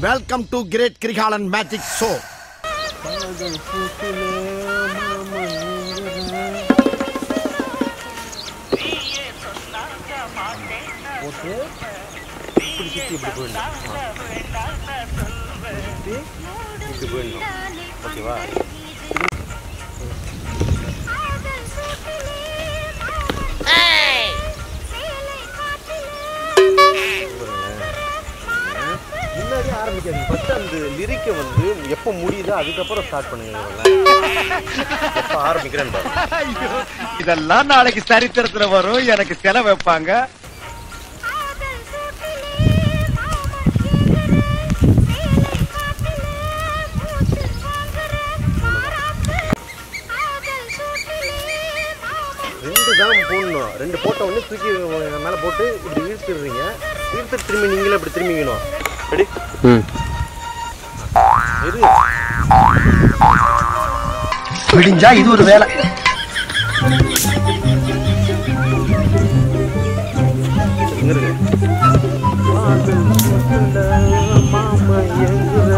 welcome to great Kirikalan magic show இப்படி போயிடணும் ஓகேவா முன்னாடி ஆரம்பிக்காதீங்க ஃபர்ஸ்ட் அந்த லிரிக்கை வந்து எப்போ முடியுதோ அதுக்கப்புறம் ஸ்டார்ட் பண்ணுங்க எப்போ ஆரம்பிக்கிறேன்னு பாருங்க இதெல்லாம் நாளைக்கு சரித்திரத்துல வரும் எனக்கு செலவு வைப்பாங்க ரெண்டு தான் போடணும் ரெண்டு போட்ட உடனே தூக்கி மேலே போட்டு இப்படி இழுத்துடுறீங்க இழுத்து திரும்பி நீங்களே இப்படி திரும்பிக்கணும் ரெடி இரு விடிஞ்சா இது ஒரு வேலை இங்க இருங்க மாமா எங்குற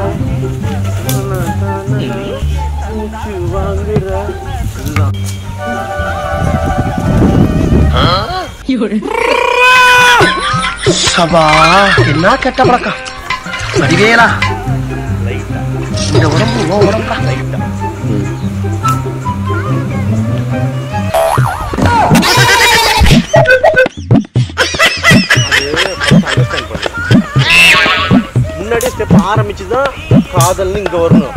மூச்சு வாங்குற இதுதான் சபா என்ன கெட்ட பழக்கம் வடிவேலா லைட்டா இந்த உடம்பு உன் உடம்புடா லைட்டா அண்டர்ஸ்டாண்ட் பண்ணுங்க முன்னாடியே ஸ்டெப் ஆரம்பிச்சு தான் காதல்னு இங்க வரணும்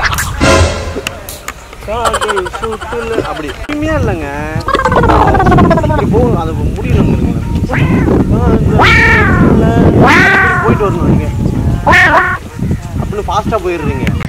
காதல் சுட்டுல அப்படி உண்மையா இல்லைங்க இப்போ அது முடியணும் போயிட்டு வரணும் நீங்க அப்படின்னு ஃபாஸ்டா போயிடுறீங்க